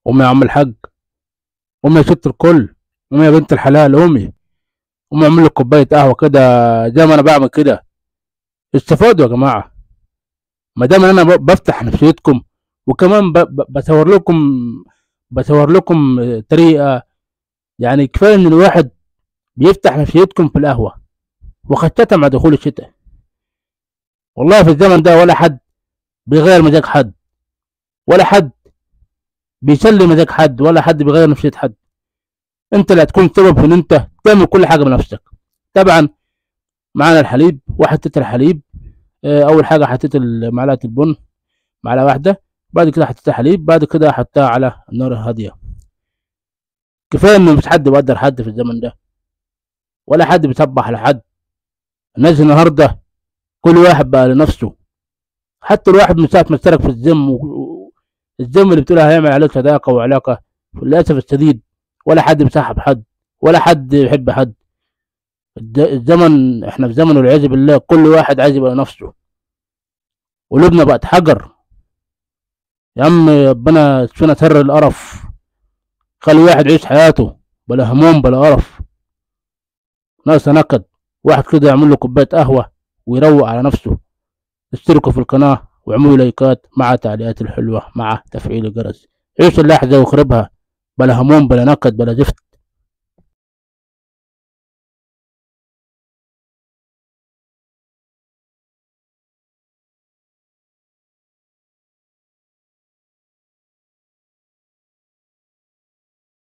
قومي يا عم الحاج قومي يا ست الكل قومي يا بنت الحلال قومي قومي اعمل لك كوبايه قهوه كده زي ما انا بعمل كده استفادوا يا جماعه ما دام انا ب- بفتح نفسيتكم وكمان ب- ب- بصور لكم بصور لكم آه، طريقه يعني كفايه ان الواحد بيفتح نفسيتكم في القهوه وخاصه مع دخول الشتاء والله في الزمن ده ولا حد بيغير مزاج حد ولا حد بيسلي مزاج حد ولا حد بيغير نفسيه حد انت اللي هتكون سبب في ان انت تعمل كل حاجه بنفسك طبعا معانا الحليب وحطيت الحليب آه، اول حاجه حطيت ال- معلقه البن معلقه واحده بعد كده حطيت الحليب بعد كده حطها على النار الهاديه كفايه ان مفيش حد بيقدر حد في الزمن ده ولا حد بيصبح على حد الناس النهارده كل واحد بقى لنفسه حتى الواحد من ساعه ما اشترك في الجيم و- و- الجيم اللي بتقول هيعمل عليه صداقه وعلاقه للاسف الشديد ولا حد بيصاحب حد ولا حد بيحب حد الد- الزمن احنا في زمن والعياذ بالله كل واحد عايز يبقى نفسه قلوبنا بقت حجر يا عم ربنا يشفينا شر القرف خلي واحد يعيش حياته بلا هموم بلا قرف ناقص نكد واحد كده يعمل له كوبايه قهوه ويروق على نفسه اشتركوا في القناه واعملوا لايكات مع تعليقات الحلوه مع تفعيل الجرس عيش اللحظه واخربها بلا هموم بلا نكد بلا زفت